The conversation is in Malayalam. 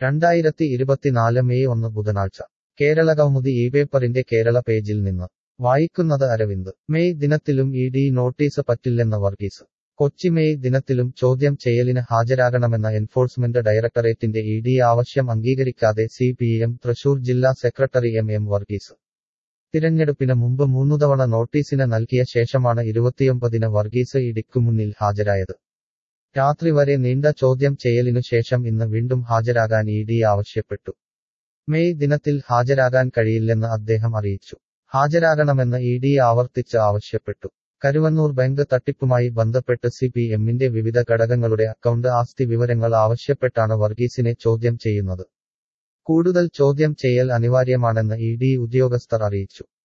രണ്ടായിരത്തി ഇരുപത്തിനാല് മെയ് ഒന്ന് ബുധനാഴ്ച കേരള കൗമുദി ഈ പേപ്പറിന്റെ കേരള പേജിൽ നിന്ന് വായിക്കുന്നത് അരവിന്ദ് മെയ് ദിനത്തിലും ഇ ഡി നോട്ടീസ് പറ്റില്ലെന്ന വർഗീസ് കൊച്ചി മെയ് ദിനത്തിലും ചോദ്യം ചെയ്യലിന് ഹാജരാകണമെന്ന എൻഫോഴ്സ്മെന്റ് ഡയറക്ടറേറ്റിന്റെ ഇ ഡി ആവശ്യം അംഗീകരിക്കാതെ സി പി എം തൃശൂർ ജില്ലാ സെക്രട്ടറി എം എം വർഗീസ് തിരഞ്ഞെടുപ്പിന് മുമ്പ് മൂന്നു തവണ നോട്ടീസിന് നൽകിയ ശേഷമാണ് ഇരുപത്തിയൊമ്പതിന് വർഗീസ് ഇഡിക്കു മുന്നിൽ ഹാജരായത് രാത്രി വരെ നീണ്ട ചോദ്യം ചെയ്യലിനു ശേഷം ഇന്ന് വീണ്ടും ഹാജരാകാൻ ഇ ഡി ആവശ്യപ്പെട്ടു മെയ് ദിനത്തിൽ ഹാജരാകാൻ കഴിയില്ലെന്ന് അദ്ദേഹം അറിയിച്ചു ഹാജരാകണമെന്ന് ഇ ഡി ആവർത്തിച്ച് ആവശ്യപ്പെട്ടു കരുവന്നൂർ ബാങ്ക് തട്ടിപ്പുമായി ബന്ധപ്പെട്ട് സി പി എമ്മിന്റെ വിവിധ ഘടകങ്ങളുടെ അക്കൗണ്ട് ആസ്തി വിവരങ്ങൾ ആവശ്യപ്പെട്ടാണ് വർഗീസിനെ ചോദ്യം ചെയ്യുന്നത് കൂടുതൽ ചോദ്യം ചെയ്യൽ അനിവാര്യമാണെന്ന് ഇ ഡി ഉദ്യോഗസ്ഥർ അറിയിച്ചു